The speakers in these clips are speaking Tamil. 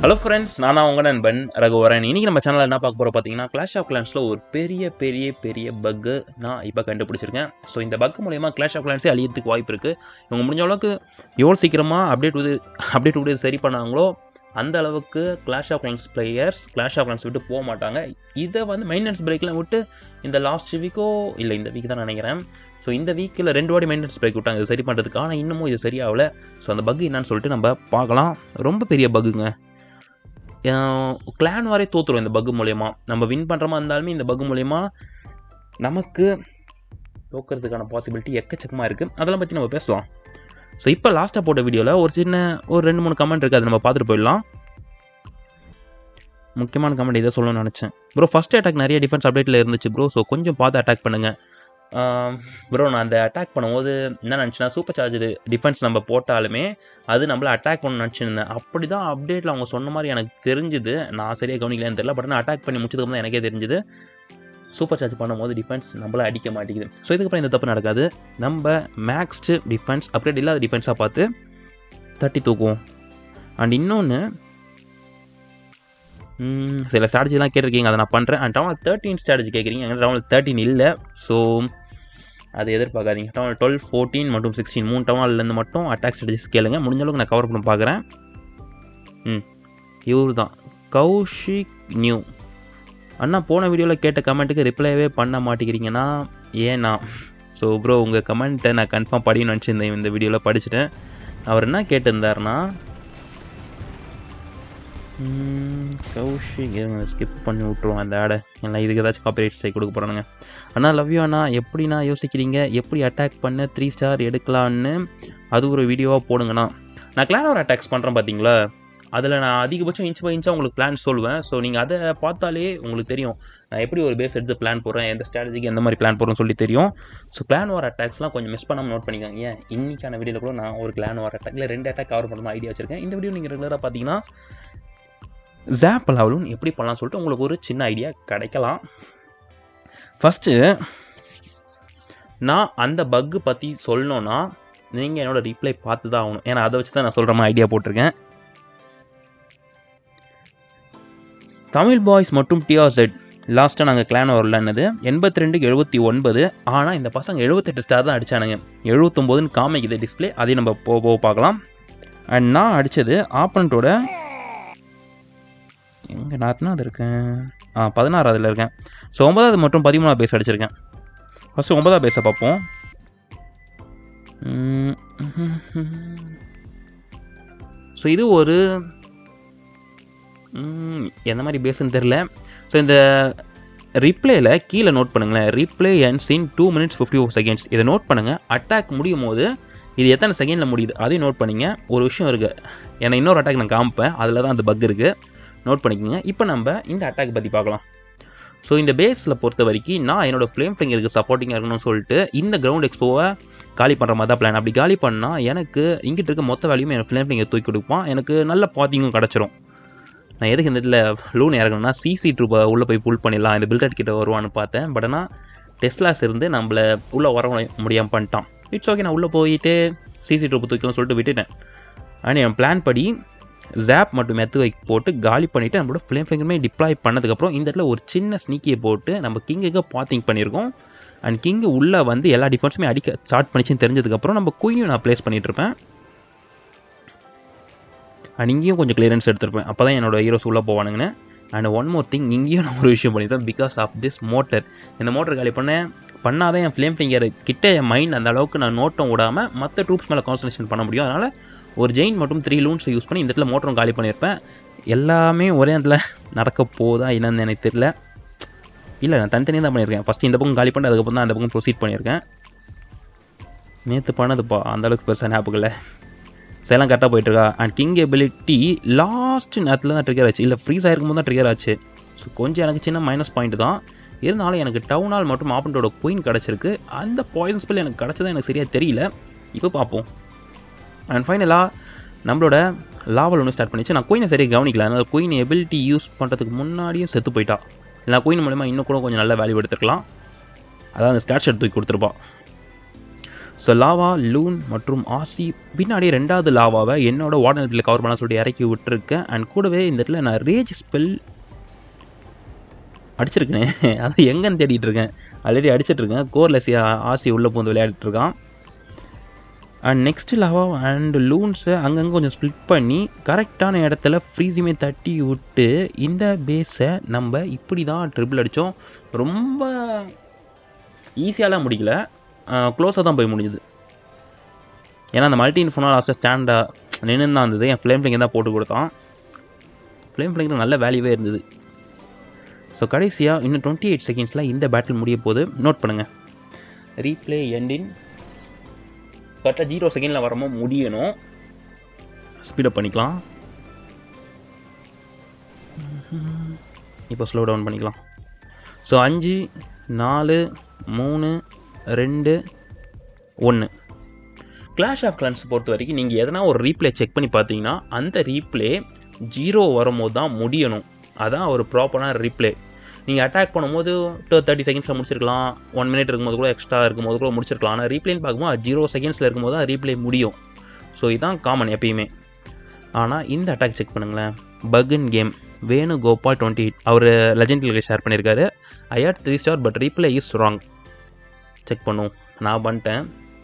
ஹலோ ஃப்ரெண்ட்ஸ் நான் தான் உங்கள் நண்பன் ரகுவரன் இன்றைக்கி நம்ம சேனலில் என்ன பார்க்க போகிறோம் பார்த்தீங்கன்னா கிளாஷ் ஆஃப் கிளான்ஸில் ஒரு பெரிய பெரிய பெரிய பக்கு நான் இப்போ கண்டுபிடிச்சிருக்கேன் ஸோ இந்த பக் மூலயமா கிளாஷ் ஆஃப் கிளான்ஸே அழியறதுக்கு வாய்ப்பு இருக்குது இவங்க முடிஞ்ச அளவுக்கு எவ்வளோ சீக்கிரமாக அப்டேட் இது அப்டேட் விட்டு சரி பண்ணாங்களோ அந்த அளவுக்கு clash of clans players clash of clans விட்டு போக மாட்டாங்க இதை வந்து மெயின்டெனன்ஸ் பிரேக்கில் விட்டு இந்த லாஸ்ட் வீக்கோ இல்லை இந்த வீக் தான் நினைக்கிறேன் ஸோ இந்த வீக்கில் ரெண்டு வாட்டி மெயின்டெனன்ஸ் பிரேக் விட்டாங்க இது சரி பண்ணுறதுக்கு ஆனால் இன்னமும் இது சரியாகல ஸோ அந்த பக் என்னன்னு சொல்லிட்டு நம்ம பார்க்கலாம் ரொம்ப பெரிய பக்குங்க கிளான் வரை தோற்றுரும் இந்த பக் மூலயமா நம்ம வின் பண்ணுறமா இருந்தாலுமே இந்த பக் மூலயமா நமக்கு தோக்கிறதுக்கான பாசிபிலிட்டி எக்கச்சக்கமாக இருக்குது அதெல்லாம் பற்றி நம்ம பேசலாம் ஸோ இப்போ லாஸ்ட்டாக போட்ட வீடியோவில் ஒரு சின்ன ஒரு ரெண்டு மூணு கமெண்ட் இருக்குது அதை நம்ம பார்த்துட்டு போயிடலாம் முக்கியமான கமெண்ட் இதை சொல்லணும்னு நினச்சேன் ப்ரோ ஃபஸ்ட் அட்டாக் நிறைய டிஃபென்ஸ் அப்டேட்டில் இருந்துச்சு ப்ரோ ஸோ கொஞ்சம் பார்த்து அட்டாக் பண்ணுங்கள் ப்ரோ நான் அந்த அட்டாக் பண்ணும்போது என்ன நினச்சேன்னா சூப்பர் சார்ஜ் டிஃபென்ஸ் நம்ம போட்டாலுமே அது நம்மளை அட்டாக் பண்ண நினச்சிருந்தேன் அப்படி தான் அப்டேட்டில் அவங்க சொன்ன மாதிரி எனக்கு தெரிஞ்சுது நான் சரியாக கவனிக்கலன்னு தெரியல பட் நான் அட்டாக் பண்ணி முடிச்சதுக்கு தான் எனக்கே தெரிஞ்சுது சூப்பர் சார்ஜ் பண்ணும்போது டிஃபென்ஸ் நம்மளை அடிக்க மாட்டேங்குது ஸோ இதுக்கப்புறம் இந்த தப்பு நடக்காது நம்ம மேக்ஸ்டு டிஃபென்ஸ் அப்டேட் இல்லாத டிஃபென்ஸாக பார்த்து தட்டி தூக்குவோம் அண்ட் இன்னொன்று சில ஸ்ட்ராட்டஜிலாம் கேட்டிருக்கீங்க அதை நான் பண்ணுறேன் அண்ட் டவுனில் தேர்ட்டின் ஸ்ட்ராட்டஜி கேட்குறீங்க எங்கள் டவுனில் தேர்ட்டின் இல்லை ஸோ அதை எதிர்பார்க்காதீங்க டவுன் டுவெல் ஃபோர்டீன் மற்றும் சிக்ஸ்டீன் மூணு டவுன்லேருந்து மட்டும் அட்டாக் ஸ்ட்ராட்டஜிஸ் கேளுங்க முடிஞ்ச அளவுக்கு நான் கவர் பண்ண பார்க்குறேன் ம் இவர் தான் கௌஷிக் நியூ அண்ணா போன வீடியோவில் கேட்ட கமெண்ட்டுக்கு ரிப்ளைவே பண்ண மாட்டேங்கிறீங்கன்னா ஏன்னா ஸோ ப்ரோ உங்கள் கமெண்ட்டை நான் கன்ஃபார்ம் படிக்கணும்னு நினச்சிருந்தேன் இந்த வீடியோவில் படிச்சுட்டேன் அவர் என்ன கேட்டிருந்தாருன்னா கௌஷிக் ஸ்கிப் பண்ணி விட்ருவோம் அந்த ஆடை இல்லை இதுக்கு ஏதாச்சும் காப்பிரைட் ஸ்ட்ரைக் கொடுக்க போகிறானுங்க அண்ணா லவ் யூ அண்ணா எப்படிண்ணா யோசிக்கிறீங்க எப்படி அட்டாக் பண்ண த்ரீ ஸ்டார் எடுக்கலான்னு அது ஒரு வீடியோவாக போடுங்கண்ணா நான் கிளான் ஒரு அட்டாக்ஸ் பண்ணுறேன் பார்த்தீங்களா அதில் நான் அதிகபட்சம் இன்ச் பை இன்ச்சாக உங்களுக்கு பிளான் சொல்லுவேன் ஸோ நீங்கள் அதை பார்த்தாலே உங்களுக்கு தெரியும் நான் எப்படி ஒரு பேஸ் எடுத்து பிளான் போடுறேன் எந்த ஸ்ட்ராட்டஜிக்கு எந்த மாதிரி பிளான் போடுறேன்னு சொல்லி தெரியும் ஸோ பிளான் வார் அட்டாக்ஸ்லாம் கொஞ்சம் மிஸ் பண்ணாமல் நோட் பண்ணிக்கோங்க ஏன் இன்றைக்கான வீடியோவில் கூட நான் ஒரு பிளான் வார் அட்டாக்ல ரெண்டு அட்டாக் கவர் பண்ணணும் ஐடியா வச்சிருக்கேன் இந்த வீடியோ நீங்கள் ரெகுலராக பார்த்தீங்கன்னா ஜாப் லெவலும் எப்படி பண்ணலாம்னு சொல்லிட்டு உங்களுக்கு ஒரு சின்ன ஐடியா கிடைக்கலாம் ஃபஸ்ட்டு நான் அந்த பக்கு பற்றி சொல்லணுன்னா நீங்கள் என்னோடய ரிப்ளை பார்த்து தான் ஆகணும் ஏன்னா அதை வச்சு தான் நான் சொல்கிற மாதிரி ஐடியா போட்டிருக்கேன் தமிழ் பாய்ஸ் மற்றும் டிஆர்செட் லாஸ்ட்டாக நாங்கள் கிளான் வரலன்னது எண்பத்தி ரெண்டுக்கு எழுபத்தி ஒன்பது ஆனால் இந்த பசங்க எழுபத்தெட்டு ஸ்டார் தான் அடித்தானுங்க எழுபத்தொம்போதுன்னு காமிக்குது டிஸ்பிளே அதையும் நம்ம போக போக பார்க்கலாம் அண்ட் நான் அடித்தது ஆப்பனண்ட்டோட எங்கே நான் அது இருக்கேன் ஆ பதினாறாவதுல இருக்கேன் ஸோ ஒன்பதாவது மற்றும் பதிமூணாவது பேஸ் அடிச்சிருக்கேன் ஃபஸ்ட்டு ஒன்பதாவது பேஸை பார்ப்போம் ஸோ இது ஒரு எந்த மாதிரி பேஸுன்னு தெரில ஸோ இந்த ரிப்ளேயில் கீழே நோட் பண்ணுங்களேன் replay and in two minutes fifty four seconds இதை நோட் பண்ணுங்கள் அட்டாக் முடியும் போது இது எத்தனை செகண்டில் முடியுது அதையும் நோட் பண்ணிங்க ஒரு விஷயம் இருக்குது ஏன்னா இன்னொரு அட்டாக் நான் காமிப்பேன் அதில் தான் அந்த பக் இருக்குது நோட் பண்ணிக்கோங்க இப்போ நம்ம இந்த அட்டாக் பற்றி பார்க்கலாம் ஸோ இந்த பேஸில் பொறுத்த வரைக்கும் நான் என்னோடய ஃப்ளேம் ஃபிங்கருக்கு சப்போர்ட்டிங்காக இருக்கணும்னு சொல்லிட்டு இந்த கிரவுண்ட் எக்ஸ்போவை காலி பண்ணுற மாதிரி தான் பிளான் அப்படி காலி பண்ணால் எனக்கு இங்கிட்ட இருக்க மொத்த வேலையுமே எனக்கு ஃப்ளேம் ஃபிங்கர் தூக்கி கொடுப்பான் எனக்கு நல்ல பாத்திங்கும் கிடச்சிரும் நான் எதுக்கு இந்த இதில் லூன் இறங்கணும்னா சிசி ட்ரூப்பை உள்ளே போய் புல் பண்ணிடலாம் இந்த பில்டட் கிட்ட வருவான்னு பார்த்தேன் பட் ஆனால் டெஸ்லாஸ் இருந்து நம்மளை உள்ளே வர முடியாமல் பண்ணிட்டான் இட்ஸ் ஓகே நான் உள்ளே போயிட்டு சிசி ட்ரூப் தூக்கணும்னு சொல்லிட்டு விட்டுட்டேன் ஆனால் என் பிளான் படி ஜாப் மற்றும் மெத்து வைக் போட்டு காலி பண்ணிவிட்டு நம்மளோட ஃப்ளேம் ஃபிங்கருமே டிப்ளாய் பண்ணதுக்கப்புறம் இந்த இடத்துல ஒரு சின்ன ஸ்னீக்கியை போட்டு நம்ம கிங்குக்கு பாத்திங் பண்ணியிருக்கோம் அண்ட் கிங்கு உள்ளே வந்து எல்லா டிஃபென்ஸுமே அடிக்க ஸ்டார்ட் பண்ணிச்சுன்னு தெரிஞ்சதுக்கப்புறம் நம்ம குயினையும் நான் ப்ளேஸ் பண்ணிகிட்ருப்பேன் அண்ட் இங்கேயும் கொஞ்சம் கிளியரன்ஸ் எடுத்திருப்பேன் அப்போ தான் என்னோடய ஹீரோஸ் உள்ளே போவானுங்கன்னு அண்ட் ஒன் மோர் திங் இங்கேயும் நான் ஒரு விஷயம் பண்ணியிருப்பேன் பிகாஸ் ஆஃப் திஸ் மோட்டர் இந்த மோட்டர் காலி பண்ணேன் பண்ணாதான் என் ஃப்ளேம் ஃபிங்கர் கிட்ட என் மைண்ட் அந்த அளவுக்கு நான் நோட்டம் விடாமல் மற்ற ட்ரூப்ஸ் மேலே கான்சன்ட்ரேஷன் பண்ண முடியும் அதனால் ஒரு ஜெயின் மற்றும் த்ரீ லூன்ஸை யூஸ் பண்ணி இந்த இடத்துல மோட்டரும் காலி பண்ணியிருப்பேன் எல்லாமே ஒரே இடத்துல நடக்க போதா என்னன்னு எனக்கு தெரியல இல்லை நான் தனித்தனியாக தான் பண்ணியிருக்கேன் ஃபஸ்ட்டு இந்த பக்கம் காலி பண்ணி அதுக்கப்புறம் தான் அந்த பக்கம் ப்ரொசீட் பண்ணியிருக்கேன் நேற்று பண்ணதுப்பா அந்தளவுக்கு பெருசாக ஞாபகம் இல்லை எல்லாம் கரெக்டாக போயிட்டுருக்கா அண்ட் கிங் எபிலிட்டி லாஸ்ட் நேரத்தில் தான் ட்ரிகர் ஆச்சு இல்லை ஃப்ரீஸ் ஆகிருக்கும் போது தான் ட்ரிகர் ஆச்சு ஸோ கொஞ்சம் எனக்கு சின்ன மைனஸ் பாயிண்ட் தான் இருந்தாலும் எனக்கு டவுன் ஹால் மற்றும் ஆப்பனோட குயின் கிடச்சிருக்கு அந்த பாய்சன் ஸ்பெல் எனக்கு கிடச்சதா எனக்கு சரியாக தெரியல இப்போ பார்ப்போம் அண்ட் ஃபைனலாக நம்மளோட லாவல் ஒன்று ஸ்டார்ட் பண்ணிச்சு நான் குயினை சரியாக கவனிக்கல அதனால் குயின் எபிலிட்டி யூஸ் பண்ணுறதுக்கு முன்னாடியும் செத்து போயிட்டா இல்லை குயின் மூலமா இன்னும் கூட கொஞ்சம் நல்ல வேல்யூ எடுத்துருக்கலாம் அதான் அந்த ஸ்டாட் ஷர்ட் தூக்கி கொடுத்துருப்பான் ஸோ லாவா லூன் மற்றும் ஆசி பின்னாடி ரெண்டாவது லாவாவை என்னோட வார்டன் இடத்துல கவர் பண்ண சொல்லிட்டு இறக்கி விட்டுருக்கேன் அண்ட் கூடவே இந்த இடத்துல நான் ரேஜ் ஸ்பெல் அடிச்சிருக்கேன் அது எங்கன்னு தேடிட்டு இருக்கேன் ஆல்ரெடி அடிச்சிட்டு இருக்கேன் கோர்லெஸ் ஆசி உள்ளே பூந்து விளையாடிட்டு இருக்கான் அண்ட் நெக்ஸ்ட் லாவா அண்ட் லூன்ஸை அங்கங்கே கொஞ்சம் ஸ்ப்ளிட் பண்ணி கரெக்டான இடத்துல ஃப்ரீஸுமே தட்டி விட்டு இந்த பேஸை நம்ம இப்படி தான் ட்ரிபிள் அடித்தோம் ரொம்ப ஈஸியாலாம் முடிக்கல க்ளோஸாக தான் போய் முடிஞ்சுது ஏன்னா அந்த மல்டி இன்ஃபோனால் லாஸ்ட்டாக ஸ்டாண்டாக நின்று தான் இருந்தது என் ஃப்ளேம் ஃபிளிங்கர் தான் போட்டு கொடுத்தான் ஃப்ளேம் ஃபிளிங்கர் நல்ல வேல்யூவே இருந்தது ஸோ கடைசியாக இன்னும் டுவெண்ட்டி எயிட் செகண்ட்ஸில் இந்த பேட்டில் முடிய போது நோட் பண்ணுங்கள் ரீப்ளே எண்டின் கரெக்டாக ஜீரோ செகண்டில் வரமோ முடியணும் ஸ்பீடப் பண்ணிக்கலாம் இப்போ ஸ்லோ டவுன் பண்ணிக்கலாம் ஸோ அஞ்சு நாலு மூணு ரெண்டு ஒன்று கிளாஷ் ஆஃப் கிளான்ஸ் பொறுத்த வரைக்கும் நீங்கள் எதனா ஒரு ரீப்ளே செக் பண்ணி பார்த்தீங்கன்னா அந்த ரீப்ளே ஜீரோ வரும்போது தான் முடியணும் அதான் ஒரு ப்ராப்பரான ரீப்ளே நீங்கள் அட்டாக் பண்ணும்போது டூ தேர்ட்டி செகண்ட்ஸில் முடிச்சிருக்கலாம் ஒன் மினிட் இருக்கும்போது கூட எக்ஸ்ட்ரா இருக்கும்போது கூட முடிச்சிருக்கலாம் ஆனால் ரீப்ளேன்னு பார்க்கும்போது அது ஜீரோ செகண்ட்ஸில் இருக்கும்போது தான் ரீப்ளே முடியும் ஸோ இதுதான் காமன் எப்பயுமே ஆனால் இந்த அட்டாக் செக் பண்ணுங்களேன் bug in game Venu Gopal twenty eight அவர் லெஜெண்டில் ஷேர் பண்ணியிருக்காரு I hate three star but replay is wrong check பண்ணும் நான் பண்ணிட்டேன்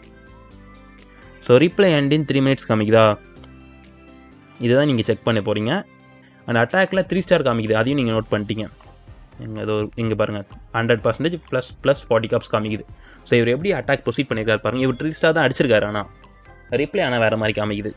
so replay end in three minutes காமிக்குதா இதுதான் நீங்கள் செக் பண்ண போகிறீங்க அந்த அட்டாக்ல த்ரீ ஸ்டார் காமிக்குது அதையும் நீங்கள் நோட் பண்ணிட்டீங்க இங்கே ஏதோ இங்கே பாருங்கள் hundred percentage plus plus forty காப்ஸ் காமிக்குது ஸோ இவர் எப்படி அட்டாக் ப்ரொசீட் பண்ணியிருக்காரு பாருங்கள் இவர் த்ரீ ஸ்டார் தான் அடிச்சிருக்காரு ஆனால் ரிப்ளை ஆனால் வேறு மாதிரி காமிக்குது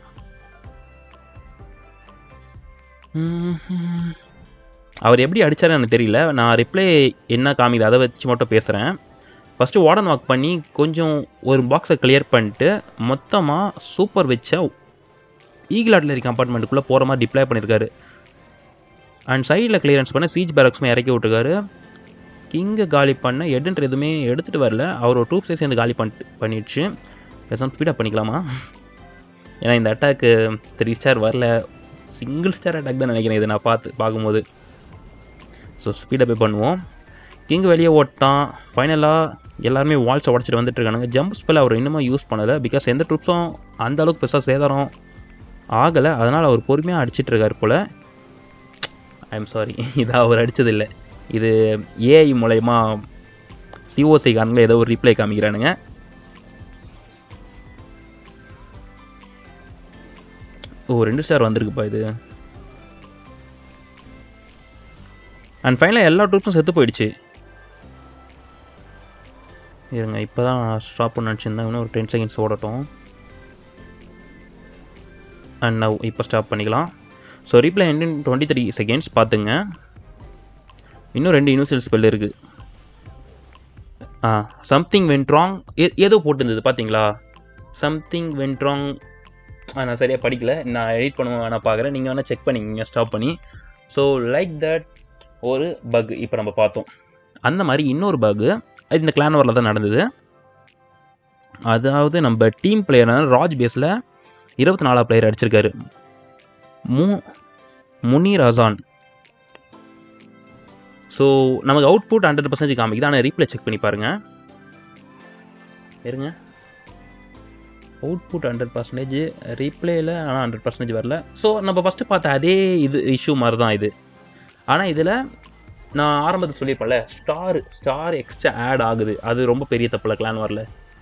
ம்ஹும். அவர் எப்படி அடிச்சாருன்னு எனக்கு தெரியல நான் ரிப்ளை என்ன காமிக்குது அதை வச்சு மட்டும் பேசுகிறேன் ஃபஸ்ட்டு வார்டன் வாக் பண்ணி கொஞ்சம் ஒரு பாக்ஸை கிளியர் பண்ணிட்டு மொத்தமாக சூப்பர் வச்ச ஈகிள் ஆட்லரி கம்பார்ட்மெண்ட்டுக்குள்ளே போகிற மாதிரி டிப்ளை பண்ணியிருக்காரு அண்ட் சைடில் கிளியரன்ஸ் பண்ண சீச் பேரக்ஸுமே இறக்கி விட்டுருக்காரு கிங்கை காலி பண்ண எட்டுன்ற எதுவுமே எடுத்துகிட்டு வரல அவர் ஒரு டூப்ஸே சேர்ந்து காலி பண்ணிட்டு பண்ணிடுச்சு பேசாமல் ஸ்பீடப் பண்ணிக்கலாமா ஏன்னா இந்த அட்டாக்கு த்ரீ ஸ்டார் வரல சிங்கிள் ஸ்டார் அட்டாக் தான் நினைக்கிறேன் இதை நான் பார்த்து பார்க்கும்போது ஸோ ஸ்பீடப்பே பண்ணுவோம் கிங் வெளியே ஓட்டான் ஃபைனலாக எல்லாருமே வால்ஸை உடச்சிட்டு வந்துட்டு இருக்கானுங்க ஜம்ப் ஸ்பெல் அவர் இன்னமும் யூஸ் பண்ணலை பிகாஸ் எந்த ட்ரூப்ஸும் அந்த அளவுக்கு பெருசாக சேதாரம் ஆகலை அதனால் அவர் பொறுமையாக அடிச்சிட்டு இருக்காரு போல் ஐம் சாரி இது அவர் அடித்ததில்லை இது ஏஐ மூலயமா சிஓசி காரங்களே ஏதோ ஒரு ரீப்ளை காமிக்கிறானுங்க ஓ ரெண்டு ஸ்டார் வந்திருக்குப்பா இது அண்ட் ஃபைனலாக எல்லா ட்ரூப்ஸும் செத்து போயிடுச்சு இருங்க இப்போ தான் ஸ்டாப் பண்ண நினச்சிருந்தேன் இன்னும் ஒரு டென் செகண்ட்ஸ் ஓடட்டும் அண்ட் நவ் இப்போ ஸ்டாப் பண்ணிக்கலாம் so replay end in twenty three seconds பார்த்துங்க இன்னும் ரெண்டு யூனிவர்சல் ஸ்பெல் இருக்குது ஆ சம்திங் வென்ட் ராங் ஏதோ போட்டிருந்தது பார்த்தீங்களா சம்திங் வென்ட் ராங் நான் சரியாக படிக்கல நான் எடிட் பண்ணுவேன் வேணால் பார்க்குறேன் நீங்கள் வேணால் செக் பண்ணிக்கங்க ஸ்டாப் பண்ணி ஸோ லைக் தட் ஒரு பக் இப்போ நம்ம பார்த்தோம் அந்த மாதிரி இன்னொரு பக்கு இந்த கிளான் வரல தான் நடந்தது அதாவது நம்ம டீம் பிளேயரான ராஜ் பேஸில் இருபத்தி நாலாம் பிளேயர் அடிச்சிருக்காரு மு முனீர் அசான் ஸோ நமக்கு அவுட்புட் ஹண்ட்ரட் பர்சன்டேஜ் காமிக்குது ஆனால் ரீப்ளே செக் பண்ணி பாருங்கள் இருங்க அவுட்புட் ஹண்ட்ரட் பர்சன்டேஜ் ரீப்ளேயில் ஆனால் ஹண்ட்ரட் பர்சன்டேஜ் வரல ஸோ நம்ம ஃபஸ்ட்டு பார்த்த அதே இது இஷ்யூ மாதிரி தான் இது ஆனால் இதில் நான் ஆரம்பத்தில் சொல்லியிருப்பேன்ல ஸ்டார் ஸ்டார் எக்ஸ்ட்ரா ஆட் ஆகுது அது ரொம்ப பெரிய தப்பில் கிளான் வரல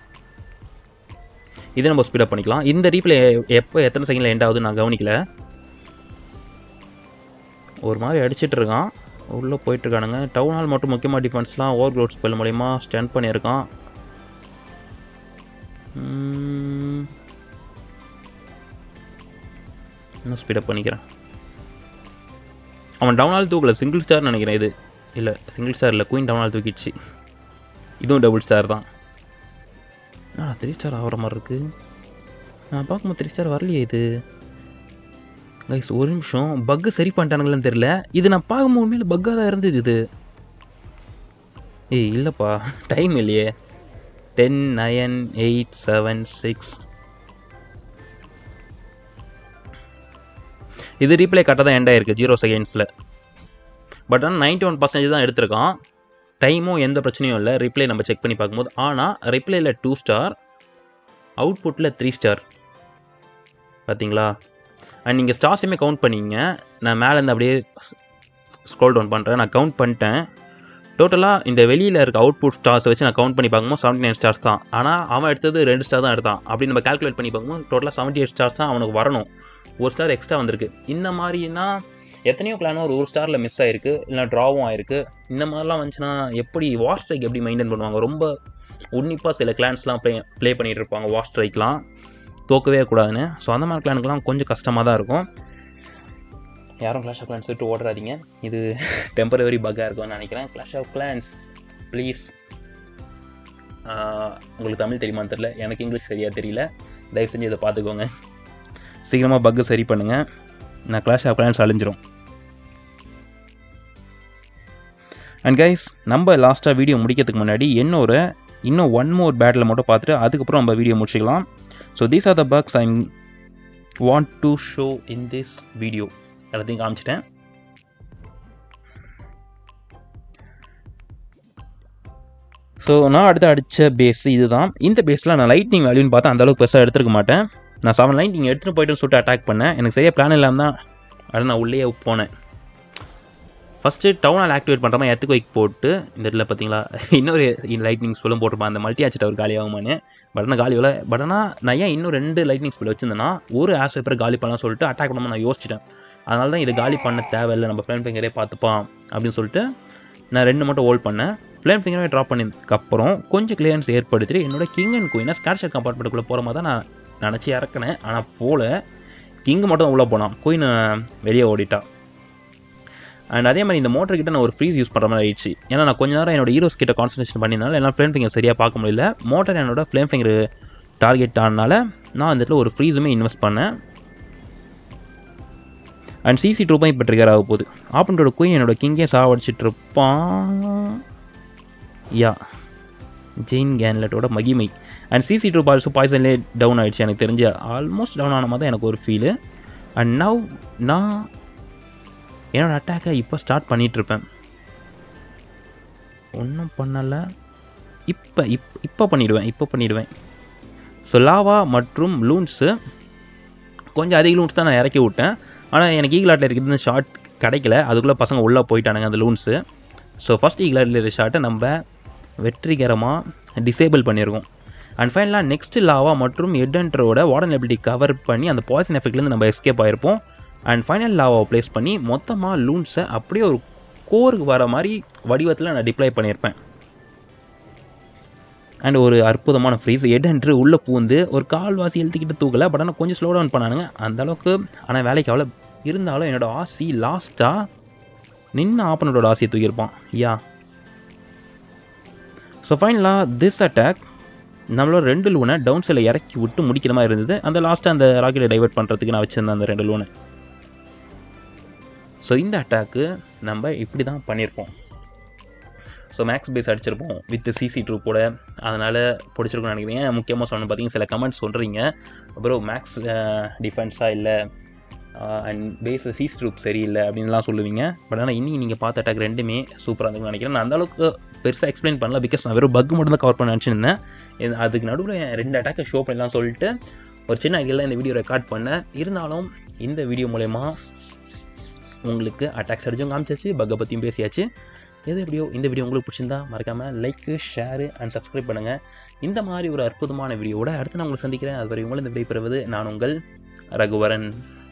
இதை நம்ம ஸ்பீடப் பண்ணிக்கலாம் இந்த ரீப்ளே எப்போ எத்தனை செகண்டில் எண்ட் ஆகுது நான் கவனிக்கல ஒரு மாதிரி அடிச்சிட்டு இருக்கான் உள்ளே போயிட்டுருக்கானுங்க டவுன் ஹால் மட்டும் முக்கியமாக டிஃபென்ஸ்லாம் ஓவர் க்ரோட் ஸ்பெல் மூலிமா ஸ்டாண்ட் பண்ணியிருக்கான் உம், இன்னும் ஸ்பீடப் பண்ணிக்கிறேன் அவன் டவுன் ஆல் தூக்கல சிங்கிள் ஸ்டார் நினைக்கிறேன் இது இல்லை சிங்கிள் ஸ்டார் இல்லை குயின் டவுன் ஆல் தூக்கிடுச்சு இதுவும் டபுள் ஸ்டார் தான் ஆ த்ரீ ஸ்டார் ஆகிற மாதிரி இருக்கு நான் பார்க்கும்போது த்ரீ ஸ்டார் வரலையே இது கைஸ் ஒரு நிமிஷம் பக்கு சரி பண்ணிட்டானுங்களான்னு தெரியல இது நான் பார்க்கும்போது உண்மையில பக்காக தான் இருந்தது இது ஏய் இல்லைப்பா டைம் இல்லையே ten nine eight seven six இது ரீப்ளே கரெக்டாக தான் எண்ட் ஆயிருக்கு ஜீரோ செகண்ட்ஸில் பட் ஆனால் நைன்டி ஒன் பர்சன்டேஜ் தான் எடுத்திருக்கான் டைமும் எந்த பிரச்சனையும் இல்லை ரிப்ளை நம்ம செக் பண்ணி பார்க்கும்போது ஆனால் ரிப்ளையில் டூ ஸ்டார் அவுட்புட்டில் த்ரீ ஸ்டார் பார்த்தீங்களா அண்ட் நீங்கள் ஸ்டார்ஸையுமே கவுண்ட் பண்ணிங்க நான் மேலேருந்து அப்படியே ஸ்க்ரோல் டவுன் பண்ணுறேன் நான் கவுண்ட் பண்ணிட்டேன் டோட்டலாக இந்த வெளியில் இருக்க அவுட்புட் ஸ்டார்ஸ் வச்சு நான் கவுண்ட் பண்ணி பார்க்கும்போது செவன்ட்டி நைன் ஸ்டார்ஸ் தான் ஆனால் அவன் எடுத்தது ரெண்டு ஸ்டார் தான் எடுத்தான் அப்படி நம்ம கால்குலேட் பண்ணி பார்க்கும்போது டோட்டலாக செவன்ட்டி எயிட் ஸ்டார்ஸ் தான் அவனுக்கு வரணும் ஒரு ஸ்டார் எக்ஸ்ட்ரா வந்திருக்கு இந்த மாதிரினா எத்தனையோ கிளான் ஒரு ஒரு ஸ்டாரில் மிஸ் ஆயிருக்கு இல்லை ட்ராவும் ஆயிருக்கு இந்த மாதிரிலாம் வந்துச்சுன்னா எப்படி வாஷ் ஸ்ட்ரைக் எப்படி மெயின்டைன் பண்ணுவாங்க ரொம்ப உன்னிப்பாக சில கிளான்ஸ்லாம் ப்ளே ப்ளே பண்ணிகிட்டு இருப்பாங்க வாஷ் ஸ்ட்ரைக்லாம் தோக்கவே கூடாதுன்னு ஸோ அந்த மாதிரி கிளானுக்குலாம் கொஞ்சம் கஷ்டமாக தான் இருக்கும் யாரும் கிளாஷ் ஆஃப் கிளான்ஸ் விட்டு ஓடுறாதீங்க இது டெம்பரவரி பக்காக இருக்கும்னு நினைக்கிறேன் கிளாஷ் ஆஃப் கிளான்ஸ் ப்ளீஸ் உங்களுக்கு தமிழ் தெரியுமான்னு தெரில எனக்கு இங்கிலீஷ் சரியாக தெரியல தயவு செஞ்சு இதை பார்த்துக்கோங்க சீக்கிரமாக பக்கு சரி பண்ணுங்கள் நான் கிளாஷ் ஆஃப் கிளான்ஸ் அழிஞ்சிரும் அண்ட் கைஸ் நம்ம லாஸ்ட்டாக வீடியோ முடிக்கிறதுக்கு முன்னாடி என்னோட இன்னும் ஒன் மோர் பேட்டில் மட்டும் பார்த்துட்டு அதுக்கப்புறம் நம்ம வீடியோ முடிச்சிக்கலாம் so these are the bugs I want to show in this video எல்லாத்தையும் காமிச்சிட்டேன் ஸோ நான் அடுத்து அடித்த பேஸ் இதுதான் இந்த பேஸில் நான் லைட்னிங் வேல்யூன்னு பார்த்தா அந்தளவுக்கு பெருசாக எடுத்துருக்க மாட்டேன் நான் செவன் லைட்டிங் எடுத்துகிட்டு போயிட்டு சொல்லிட்டு அட்டாக் பண்ணேன் எனக்கு சரியாக பிளான் இல்லாமல் தான் அது நான் உள்ளே போனேன் ஃபஸ்ட்டு டவுனால் ஆக்டிவேட் பண்ணுற மாதிரி எத்துக்கு வைக் போட்டு இந்த இடத்துல பார்த்தீங்களா இன்னொரு லைட்னிங் ஸ்பெல்லும் போட்டிருப்பான் அந்த மல்டி ஆச்சு டவர் காலி ஆகுமான்னு பட் ஆனால் காலி வரல பட் ஆனால் நான் ஏன் இன்னும் ரெண்டு லைட்னிங் ஸ்பெல் வச்சிருந்தேன்னா ஒரு ஆஸ் பேப்பர் காலி பண்ணலாம் சொல்லிட்டு அட்டாக் பண்ணாமல் நான் யோசிச்சிட்டேன் அதனால தான் இதை காலி பண்ண தேவையில்லை நம்ம ஃப்ளேம் ஃபிங்கரே பார்த்துப்பான் அப்படின்னு சொல்லிட்டு நான் ரெண்டு மட்டும் ஹோல்ட் பண்ணேன் ஃப்ளேம் ஃபிங்கரே ட்ராப் பண்ணதுக்கப்புறம் கொஞ்சம் கிளியரன்ஸ் ஏற்படுத்திட்டு என்னோட கிங் அண்ட் குயினை ஸ்கேட்ஷர் கம்பார்ட்மெண்ட்டுக்குள்ளே போகிற மாதிரி தான் நான் நினச்சி இறக்குனேன் ஆனால் போல கிங்கு மட்டும் உள்ளே போனான் குயின் வெளியே ஓடிட்டா அண்ட் அதே மாதிரி இந்த மோட்டர் கிட்ட நான் ஒரு ஃப்ரீஸ் யூஸ் பண்ணுற மாதிரி ஆயிடுச்சு ஏன்னா நான் கொஞ்ச நேரம் என்னோட ஹீரோஸ் கிட்ட கான்சன்ட்ரேஷன் பண்ணியிருந்தாலும் எல்லாம் ஃப்ளேம் ஃபிங்கர் சரியாக பார்க்க முடியல மோட்டர் என்னோட ஃப்ளேம் ஃபிங்கர் டார்கெட் ஆனனால நான் அந்த இடத்துல ஒரு ஃப்ரீஸுமே இன்வெஸ்ட் பண்ணேன் அண்ட் சிசி ட்ரூப்பும் இப்போ ட்ரிகர் ஆக போகுது ஆப்பனோட குயின் என்னோட கிங்கே சாவடிச்சிட்டு இருப்பான் யா ஜெயின் கேன்லட்டோட மகிமை அண்ட் சிசி ட்ரூப் ஆல்சோ பாய்சன்லேயே டவுன் ஆகிடுச்சு எனக்கு தெரிஞ்ச ஆல்மோஸ்ட் டவுன் ஆன மாதிரி தான் எனக்கு ஒரு ஃபீலு அண்ட் நவ் நான் என்னோடய அட்டாக்கை இப்போ ஸ்டார்ட் பண்ணிகிட்ருப்பேன் ஒன்றும் பண்ணலை இப்போ இப் இப்போ பண்ணிவிடுவேன் இப்போ பண்ணிவிடுவேன் ஸோ லாவா மற்றும் லூன்ஸு கொஞ்சம் அதிக லூன்ஸ் தான் நான் இறக்கி விட்டேன் ஆனால் எனக்கு ஈகிளாட்டில் இருக்கிறது ஷார்ட் கிடைக்கல அதுக்குள்ளே பசங்க உள்ளே போயிட்டானுங்க அந்த லூன்ஸு ஸோ ஃபஸ்ட் ஈகிளாட்டில் இருக்கிற ஷார்ட்டை நம்ம வெற்றிகரமாக டிசேபிள் பண்ணியிருக்கோம் அண்ட் ஃபைனலாக நெக்ஸ்ட் லாவா மற்றும் ஹெட்என்டரோட வார்டன் எபிலிட்டி கவர் பண்ணி அந்த பாய்சன் எஃபெக்ட்லேருந்து நம்ம எஸ்கேப் ஆகிருப்போம் அண்ட் ஃபைனல் லாவாவை ப்ளேஸ் பண்ணி மொத்தமாக லூன்ஸை அப்படியே ஒரு கோருக்கு வர மாதிரி வடிவத்தில் நான் டிப்ளை பண்ணியிருப்பேன் அண்ட் ஒரு அற்புதமான ஃப்ரீஸ் ஹெட் என்று உள்ளே பூந்து ஒரு கால்வாசி எழுத்துக்கிட்டு தூக்கலை பட் ஆனால் கொஞ்சம் ஸ்லோ டவுன் பண்ணானுங்க அந்த அளவுக்கு ஆனால் வேலைக்கு அவ்வளோ இருந்தாலும் என்னோட ஆசி லாஸ்ட்டாக நின்று ஆப்பனோட ஆசையை தூக்கியிருப்பான் யா ஸோ ஃபைனலாக திஸ் அட்டாக் நம்மளோட ரெண்டு லூனை டவுன் சைடில் இறக்கி விட்டு முடிக்கிற மாதிரி இருந்தது அந்த லாஸ்ட்டாக அந்த ராக்கெட்டை டைவர்ட் பண்ணுறதுக்கு நான் வச்சுருந்தேன் அந்த ரெண்டு லூனை ஸோ இந்த அட்டாக்கு நம்ம இப்படி தான் பண்ணியிருப்போம் ஸோ மேக்ஸ் பேஸ் அடிச்சிருப்போம் வித் சிசி ட்ரூப்போட அதனால் பிடிச்சிருக்கும்னு நினைக்கிறேன் ஏன் முக்கியமாக சொன்ன பார்த்தீங்கன்னா சில கமெண்ட்ஸ் சொல்கிறீங்க அப்புறம் மேக்ஸ் டிஃபென்ஸாக இல்லை அண்ட் பேஸ் சிசி ட்ரூப் சரியில்லை அப்படின்லாம் சொல்லுவீங்க பட் ஆனால் இன்னி நீங்கள் பார்த்த அட்டாக் ரெண்டுமே சூப்பராக இருக்கும்னு நினைக்கிறேன் நான் அந்தளவுக்கு பெருசாக எக்ஸ்பிளைன் பண்ணல பிகாஸ் நான் வெறும் பக் மட்டும் தான் கவர் பண்ண நினச்சிருந்தேன் அதுக்கு நடுவில் ரெண்டு அட்டாக்கை ஷோ பண்ணலாம் சொல்லிட்டு ஒரு சின்ன ஐடியாவில் இந்த வீடியோ ரெக்கார்ட் பண்ணேன் இருந்தாலும் இந்த வீடியோ மூலயமா உங்களுக்கு அட்டாக்ஸ் அடிச்சும் காமிச்சாச்சு பக்கை பற்றியும் பேசியாச்சு எது எப்படியோ இந்த வீடியோ உங்களுக்கு பிடிச்சிருந்தா மறக்காமல் லைக்கு ஷேரு அண்ட் சப்ஸ்கிரைப் பண்ணுங்கள் இந்த மாதிரி ஒரு அற்புதமான வீடியோவோட அடுத்து நான் உங்களை சந்திக்கிறேன் அது வரை உங்களை இந்த விடைபெறுவது நான் உங்கள் ரகுவரன்